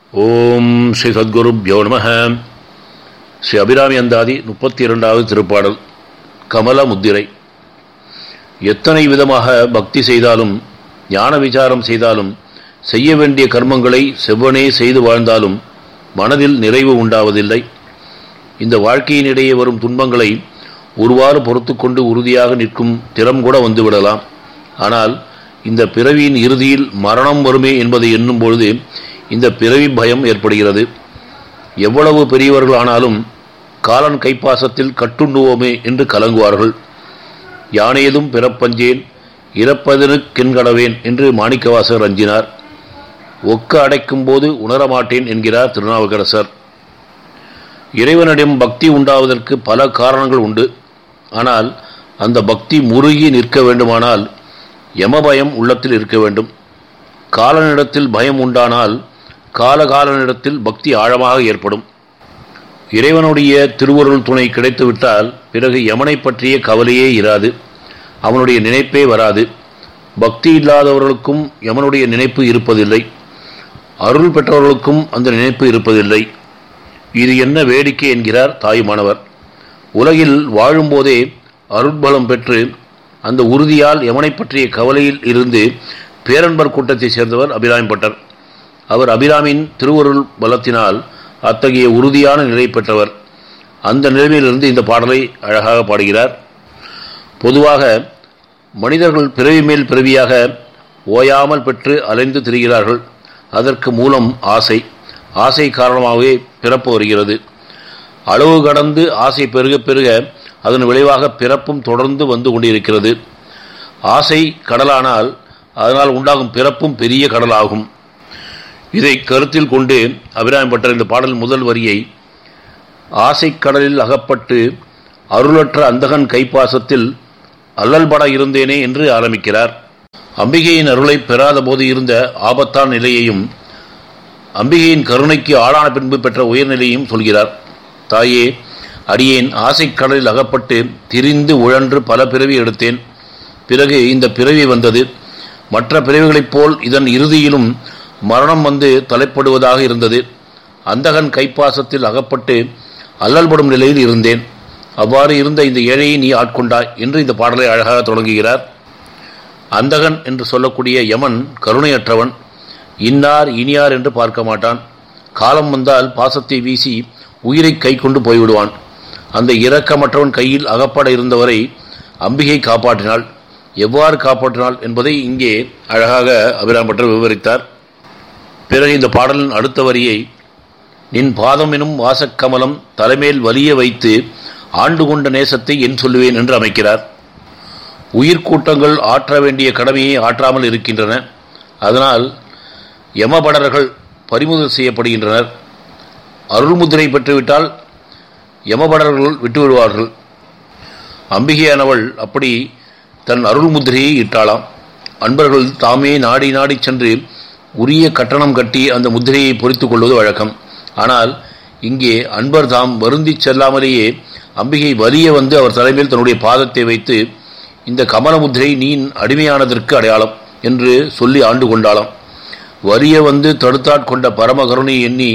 ஓம் ஸ்ரீ சத்குருப்யோ நம ஸ்ரீ அபிராமி அந்தாதி முப்பத்தி இரண்டாவது திருப்பாடல் கமல முத்திரை எத்தனை விதமாக பக்தி செய்தாலும் ஞான விசாரம் செய்தாலும் செய்ய வேண்டிய கர்மங்களை செவ்வனே செய்து வாழ்ந்தாலும் மனதில் நிறைவு உண்டாவதில்லை இந்த வாழ்க்கையினிடையே வரும் துன்பங்களை ஒருவாறு பொறுத்து கொண்டு உறுதியாக நிற்கும் திறம் கூட வந்துவிடலாம் ஆனால் இந்த பிறவியின் இறுதியில் மரணம் வருமே என்பதை எண்ணும் பொழுது இந்த பிறவி பயம் ஏற்படுகிறது எவ்வளவு பெரியவர்கள் ஆனாலும் காலன் கைப்பாசத்தில் கட்டுண்டுவோமே என்று கலங்குவார்கள் யானேதும் பிறப்பஞ்சேன் இறப்பதனுக்கென்கடவேன் என்று மாணிக்கவாசகர் அஞ்சினார் ஒக்க அடைக்கும் போது உணரமாட்டேன் என்கிறார் திருநாவுக்கரசர் இறைவனிடம் பக்தி உண்டாவதற்கு பல காரணங்கள் உண்டு ஆனால் அந்த பக்தி முருகி நிற்க வேண்டுமானால் யமபயம் உள்ளத்தில் இருக்க வேண்டும் காலனிடத்தில் பயம் உண்டானால் காலகாலனிடத்தில் பக்தி ஆழமாக ஏற்படும் இறைவனுடைய திருவருள் துணை கிடைத்துவிட்டால் பிறகு யமனை பற்றிய கவலையே இராது அவனுடைய நினைப்பே வராது பக்தி இல்லாதவர்களுக்கும் யமனுடைய நினைப்பு இருப்பதில்லை அருள் பெற்றவர்களுக்கும் அந்த நினைப்பு இருப்பதில்லை இது என்ன வேடிக்கை என்கிறார் தாயுமானவர் உலகில் வாழும்போதே அருட்பலம் பெற்று அந்த உறுதியால் யமனை பற்றிய கவலையில் இருந்து பேரன்பர் கூட்டத்தைச் சேர்ந்தவர் அபிராமிப்பட்டர் அவர் அபிராமின் திருவருள் பலத்தினால் அத்தகைய உறுதியான நிலை பெற்றவர் அந்த நிலைமையிலிருந்து இந்த பாடலை அழகாக பாடுகிறார் பொதுவாக மனிதர்கள் பிறவி மேல் பிறவியாக ஓயாமல் பெற்று அலைந்து திரிகிறார்கள் அதற்கு மூலம் ஆசை ஆசை காரணமாகவே பிறப்பு வருகிறது அளவு கடந்து ஆசை பெருக பெருக அதன் விளைவாக பிறப்பும் தொடர்ந்து வந்து கொண்டிருக்கிறது ஆசை கடலானால் அதனால் உண்டாகும் பிறப்பும் பெரிய கடலாகும் இதை கருத்தில் கொண்டு அபிராமி பட்டர் இந்த பாடல் முதல் வரியை ஆசை கடலில் அகப்பட்டு அருளற்ற அந்தகன் கைப்பாசத்தில் அல்லல்பட இருந்தேனே என்று ஆரம்பிக்கிறார் அம்பிகையின் அருளை பெறாத போது இருந்த ஆபத்தான நிலையையும் அம்பிகையின் கருணைக்கு ஆளான பின்பு பெற்ற உயர்நிலையும் சொல்கிறார் தாயே அடியேன் ஆசைக்கடலில் அகப்பட்டு திரிந்து உழன்று பல பிறவி எடுத்தேன் பிறகு இந்த பிறவி வந்தது மற்ற பிறவிகளைப் போல் இதன் இறுதியிலும் மரணம் வந்து தலைப்படுவதாக இருந்தது அந்தகன் கைப்பாசத்தில் அகப்பட்டு அல்லல்படும் நிலையில் இருந்தேன் அவ்வாறு இருந்த இந்த ஏழையை நீ ஆட்கொண்டாய் என்று இந்த பாடலை அழகாக தொடங்குகிறார் அந்தகன் என்று சொல்லக்கூடிய யமன் கருணையற்றவன் இன்னார் இனியார் என்று பார்க்க மாட்டான் காலம் வந்தால் பாசத்தை வீசி உயிரை கை கொண்டு போய்விடுவான் அந்த இரக்கமற்றவன் கையில் அகப்பட இருந்தவரை அம்பிகை காப்பாற்றினாள் எவ்வாறு காப்பாற்றினாள் என்பதை இங்கே அழகாக அபிராம்பட்டர் விவரித்தார் பிறகு இந்த பாடலின் அடுத்த வரியை நின் பாதம் எனும் வாசக்கமலம் தலைமேல் வலிய வைத்து ஆண்டு கொண்ட நேசத்தை என் சொல்லுவேன் என்று அமைக்கிறார் உயிர்க்கூட்டங்கள் ஆற்ற வேண்டிய கடமையை ஆற்றாமல் இருக்கின்றன அதனால் யமபடர்கள் பறிமுதல் செய்யப்படுகின்றனர் அருள்முதிரை பெற்றுவிட்டால் யமபடர்கள் விட்டுவிடுவார்கள் அம்பிகையானவள் அப்படி தன் அருள்முதிரையை இட்டாளாம் அன்பர்கள் தாமே நாடி நாடி சென்று உரிய கட்டணம் கட்டி அந்த முத்திரையை பொறித்து கொள்வது வழக்கம் ஆனால் இங்கே அன்பர் தாம் வருந்தி செல்லாமலேயே அம்பிகை வலிய வந்து அவர் தலைமையில் தன்னுடைய பாதத்தை வைத்து இந்த கமல முத்திரை நீ அடிமையானதற்கு அடையாளம் என்று சொல்லி ஆண்டு கொண்டாளாம் வரிய வந்து தடுத்தாட்கொண்ட பரமகருணை எண்ணி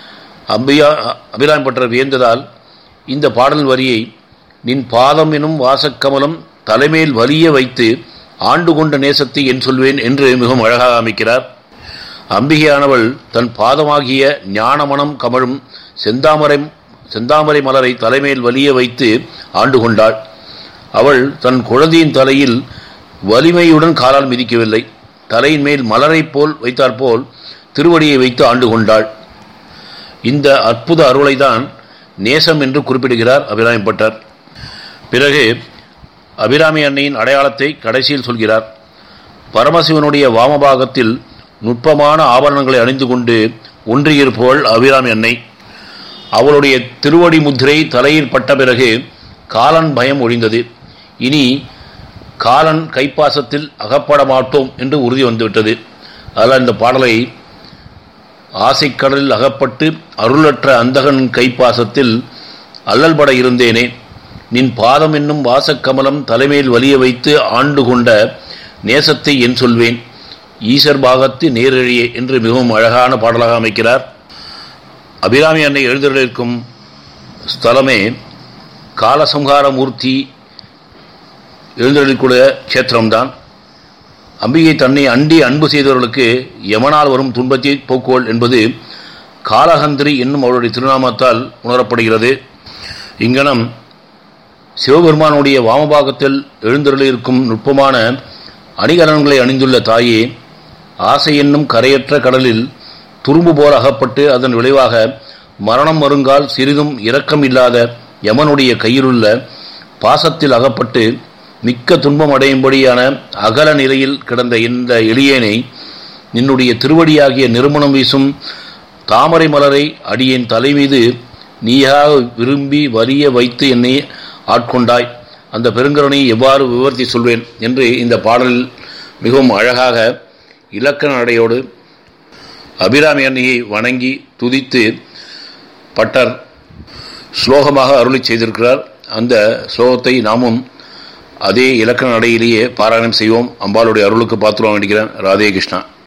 அம்பியா அபிராம் பற்ற வியந்ததால் இந்த பாடல் வரியை நின் பாதம் எனும் வாசக்கமலம் தலைமையில் வலிய வைத்து ஆண்டு கொண்ட நேசத்தை என் சொல்வேன் என்று மிகவும் அழகாக அமைக்கிறார் அம்பிகையானவள் தன் பாதமாகிய ஞானமனம் கமழும் செந்தாமரை செந்தாமரை மலரை தலைமையில் வலிய வைத்து ஆண்டு கொண்டாள் அவள் தன் குழந்தையின் தலையில் வலிமையுடன் காலால் மிதிக்கவில்லை தலையின் மேல் மலரைப் போல் வைத்தாற்போல் திருவடியை வைத்து ஆண்டு கொண்டாள் இந்த அற்புத அருளைதான் நேசம் என்று குறிப்பிடுகிறார் அபிராமி பட்டர் பிறகு அபிராமி அன்னையின் அடையாளத்தை கடைசியில் சொல்கிறார் பரமசிவனுடைய வாமபாகத்தில் நுட்பமான ஆபரணங்களை அணிந்து கொண்டு ஒன்றியிருப்பவள் அபிராமி அன்னை அவளுடைய திருவடி முத்திரை தலையில் பட்ட பிறகு காலன் பயம் ஒழிந்தது இனி காலன் கைப்பாசத்தில் அகப்பட மாட்டோம் என்று உறுதி வந்துவிட்டது அதனால் இந்த பாடலை ஆசைக்கடலில் அகப்பட்டு அருளற்ற அந்தகன் கைப்பாசத்தில் அல்லல்பட இருந்தேனே நின் பாதம் என்னும் வாசக்கமலம் தலைமையில் வலிய வைத்து ஆண்டு கொண்ட நேசத்தை என் சொல்வேன் ஈசர் பாகத்து நேரழியே என்று மிகவும் அழகான பாடலாக அமைக்கிறார் அபிராமி அன்னை எழுந்தருளிருக்கும் ஸ்தலமே காலசம்ஹார மூர்த்தி எழுந்தருளிக்கூடிய க்ஷேத்திரம்தான் அம்பிகை தன்னை அண்டி அன்பு செய்தவர்களுக்கு யமனால் வரும் துன்பத்தை போக்குவல் என்பது காலஹந்திரி என்னும் அவருடைய திருநாமத்தால் உணரப்படுகிறது இங்கனம் சிவபெருமானுடைய வாமபாகத்தில் எழுந்தருளிருக்கும் நுட்பமான அணிகலன்களை அணிந்துள்ள தாயே ஆசை என்னும் கரையற்ற கடலில் துரும்பு போல் அகப்பட்டு அதன் விளைவாக மரணம் வருங்கால் சிறிதும் இரக்கம் இல்லாத யமனுடைய கையிலுள்ள பாசத்தில் அகப்பட்டு மிக்க துன்பம் அடையும்படியான அகல நிலையில் கிடந்த இந்த எளியேனை நின்னுடைய திருவடியாகிய நிறுமணம் வீசும் தாமரை மலரை அடியேன் தலை மீது நீயாக விரும்பி வரிய வைத்து என்னை ஆட்கொண்டாய் அந்த பெருங்கருணையை எவ்வாறு விவர்த்தி சொல்வேன் என்று இந்த பாடலில் மிகவும் அழகாக இலக்கண அடையோடு அபிராமி அன்னையை வணங்கி துதித்து பட்டர் ஸ்லோகமாக அருளி செய்திருக்கிறார் அந்த ஸ்லோகத்தை நாமும் அதே இலக்கண நடையிலேயே பாராயணம் செய்வோம் அம்பாளுடைய அருளுக்கு பாத்திரம் வேண்டிக்கிறேன் ராதே கிருஷ்ணா